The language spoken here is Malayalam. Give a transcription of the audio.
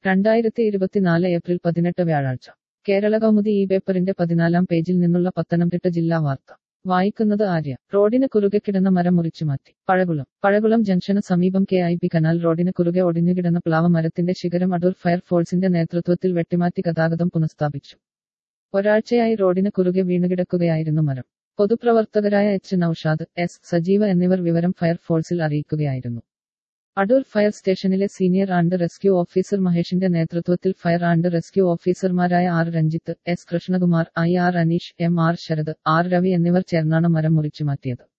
രണ്ടായിരത്തി ഇരുപത്തിനാല് ഏപ്രിൽ പതിനെട്ട് വ്യാഴാഴ്ച കേരള കൗമുദി ഈ പേപ്പറിന്റെ പതിനാലാം പേജിൽ നിന്നുള്ള പത്തനംതിട്ട ജില്ലാ വാർത്ത വായിക്കുന്നത് ആര്യ റോഡിന് കുറുകെ കിടന്ന മരം മുറിച്ചുമാറ്റി പഴകുളം പഴകുളം ജംഗ്ഷന് സമീപം കെ ഐ പി കനാൽ റോഡിന് കുറുകെ ഒടിഞ്ഞുകിടന്ന പ്ലാവ മരത്തിന്റെ ശിഖരം അടൂർ ഫയർഫോഴ്സിന്റെ നേതൃത്വത്തിൽ വെട്ടിമാറ്റി ഗതാഗതം പുനഃസ്ഥാപിച്ചു ഒരാഴ്ചയായി റോഡിന് കുറുകെ വീണുകിടക്കുകയായിരുന്നു മരം പൊതുപ്രവർത്തകരായ എച്ച് നൌഷാദ് എസ് സജീവ എന്നിവർ വിവരം ഫയർഫോഴ്സിൽ അറിയിക്കുകയായിരുന്നു അടൂർ ഫയർ സ്റ്റേഷനിലെ സീനിയർ ആൻഡ് റെസ്ക്യൂ ഓഫീസർ മഹേഷിന്റെ നേതൃത്വത്തിൽ ഫയർ ആൻഡ് റെസ്ക്യൂ ഓഫീസർമാരായ R Ranjith S Krishnakumar I R Aneesh M R Sarath R Ravi എന്നിവർ ചേർന്നാണ് മരം മുറിച്ചുമാറ്റിയത്